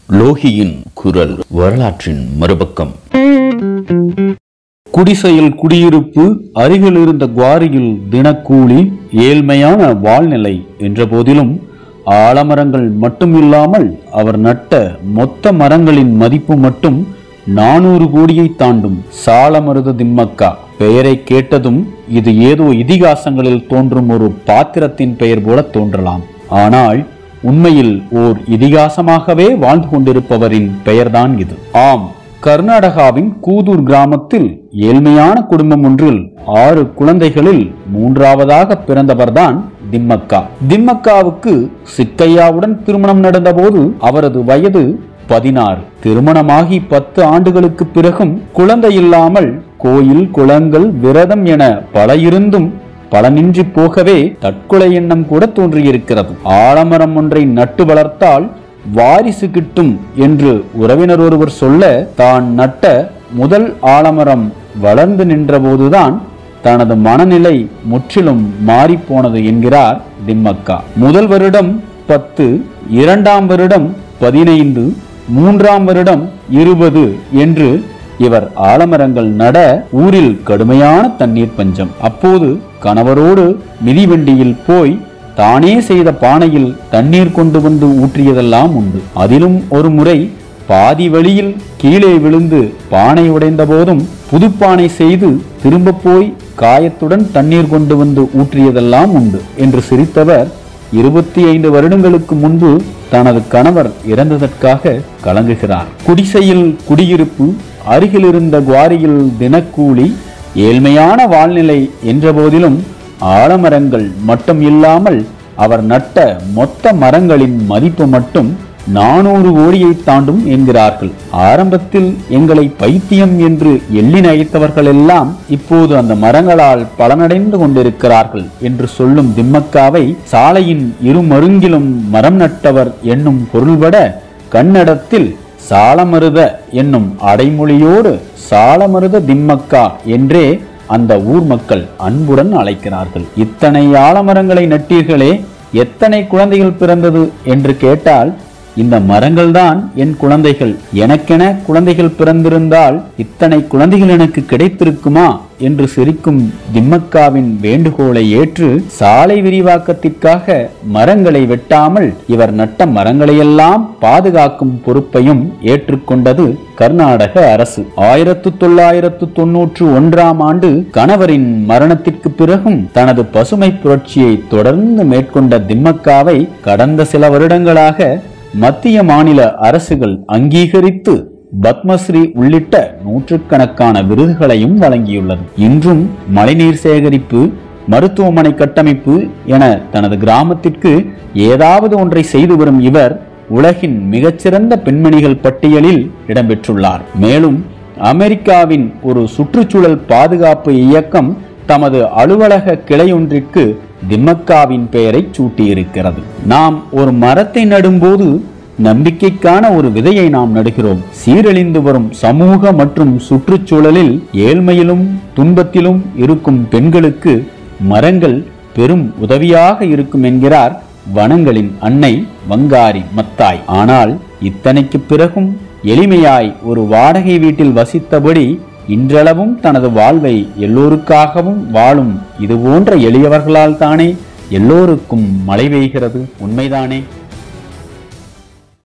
லோகியின் குரல் வரலாற்றின் மறுபக்கம் குடிசையில் குடியிருப்பு அருகில் இருந்த குவாரியில் தினக்கூலி ஏழ்மையான வாழ்நிலை என்ற போதிலும் ஆலமரங்கள் மட்டும் இல்லாமல் அவர் நட்ட மொத்த மரங்களின் மதிப்பு மட்டும் நானூறு கோடியை தாண்டும் சாலமருத திம்மக்கா பெயரை கேட்டதும் இது ஏதோ இதிகாசங்களில் தோன்றும் ஒரு பாத்திரத்தின் பெயர் போல தோன்றலாம் ஆனால் உண்மையில் ஓர் இதிகாசமாகவே வாழ்ந்து கொண்டிருப்பவரின் பெயர்தான் இது ஆம் கர்நாடகாவின் கூதூர் கிராமத்தில் ஏழ்மையான குடும்பம் ஒன்றில் ஆறு குழந்தைகளில் மூன்றாவதாக பிறந்தவர்தான் திம்மக்கா திம்மக்காவுக்கு சிக்கையாவுடன் திருமணம் நடந்தபோது அவரது வயது பதினாறு திருமணமாகி பத்து ஆண்டுகளுக்கு பிறகும் குழந்தை இல்லாமல் கோயில் குளங்கள் விரதம் என பல இருந்தும் பலனின்றி போகவே தற்கொலை எண்ணம் கூட தோன்றியிருக்கிறது ஆலமரம் ஒன்றை நட்டு வளர்த்தால் வாரிசு கிட்டும் என்று உறவினர் ஒருவர் சொல்ல தான் நட்ட முதல் ஆலமரம் வளர்ந்து நின்றபோதுதான் தனது மனநிலை முற்றிலும் மாறிப்போனது என்கிறார் திம்மக்கா முதல் வருடம் பத்து இரண்டாம் வருடம் பதினைந்து மூன்றாம் வருடம் இருபது என்று இவர் ஆலமரங்கள் நட ஊரில் கடுமையான தண்ணீர் பஞ்சம் அப்போது கணவரோடு மிதிவண்டியில் போய் தானே செய்த பானையில் தண்ணீர் கொண்டு வந்து ஊற்றியதெல்லாம் உண்டு அதிலும் ஒரு முறை பாதி வழியில் கீழே விழுந்து பானை உடைந்த போதும் புதுப்பானை செய்து திரும்ப போய் காயத்துடன் தண்ணீர் கொண்டு வந்து ஊற்றியதெல்லாம் உண்டு என்று சிரித்தவர் இருபத்தி ஐந்து வருடங்களுக்கு முன்பு தனது கணவர் இறந்ததற்காக கலங்குகிறார் குடிசையில் குடியிருப்பு அருகில் இருந்த குவாரியில் தினக்கூலி ஏழ்மையான வாழ்நிலை என்ற போதிலும் ஆலமரங்கள் மட்டும் இல்லாமல் அவர் நட்ட மொத்த மரங்களின் மதிப்பு மட்டும் நானூறு கோடியை தாண்டும் என்கிறார்கள் ஆரம்பத்தில் எங்களை பைத்தியம் என்று எள்ளி நகைத்தவர்கள் எல்லாம் இப்போது அந்த மரங்களால் பலனடைந்து கொண்டிருக்கிறார்கள் என்று சொல்லும் திம்மக்காவை சாலையின் இருமருங்கிலும் மரம் நட்டவர் என்னும் பொருள்பட கன்னடத்தில் சாலமருத என்னும் அடைமொழியோடு சாலமருத திம்மக்கா என்றே அந்த ஊர் மக்கள் அன்புடன் அழைக்கிறார்கள் இத்தனை ஆலமரங்களை நட்டீர்களே எத்தனை குழந்தைகள் பிறந்தது என்று கேட்டால் இந்த மரங்கள்தான் என் குழந்தைகள் எனக்கென குழந்தைகள் பிறந்திருந்தால் இத்தனை குழந்தைகள் எனக்கு கிடைத்திருக்குமா என்று சிரிக்கும் திம்மக்காவின் வேண்டுகோளை ஏற்று சாலை விரிவாக்கத்திற்காக மரங்களை வெட்டாமல் இவர் நட்ட மரங்களையெல்லாம் பாதுகாக்கும் பொறுப்பையும் ஏற்றுக்கொண்டது கர்நாடக அரசு ஆயிரத்து தொள்ளாயிரத்து தொன்னூற்று ஒன்றாம் ஆண்டு கணவரின் மரணத்திற்கு பிறகும் தனது பசுமை புரட்சியை தொடர்ந்து மேற்கொண்ட திம்மக்காவை கடந்த சில வருடங்களாக மத்திய மாநில அரசுகள் அங்கீகரித்து பத்மஸ்ரீ உள்ளிட்ட நூற்றுக்கணக்கான விருதுகளையும் வழங்கியுள்ளது இன்றும் மழைநீர் சேகரிப்பு மருத்துவமனை கட்டமைப்பு என தனது கிராமத்திற்கு ஏதாவது ஒன்றை செய்து வரும் இவர் உலகின் மிகச்சிறந்த பெண்மணிகள் பட்டியலில் இடம்பெற்றுள்ளார் மேலும் அமெரிக்காவின் ஒரு சுற்றுச்சூழல் பாதுகாப்பு இயக்கம் தமது அலுவலக கிளையொன்றிற்கு திம்மக்காவின் பெயரை சூட்டியிருக்கிறது நாம் ஒரு மரத்தை நடும்போது நம்பிக்கைக்கான ஒரு விதையை நாம் நடுகிறோம் சீரழிந்து வரும் சமூக மற்றும் சுற்றுச்சூழலில் ஏழ்மையிலும் துன்பத்திலும் இருக்கும் பெண்களுக்கு மரங்கள் பெரும் உதவியாக இருக்கும் என்கிறார் வனங்களின் அன்னை வங்காரி மத்தாய் ஆனால் இத்தனைக்கு பிறகும் எளிமையாய் ஒரு வாடகை வீட்டில் வசித்தபடி இன்றளவும் தனது வாழ்வை எல்லோருக்காகவும் வாழும் இது போன்ற எளியவர்களால் தானே எல்லோருக்கும் மழை பெய்கிறது உண்மைதானே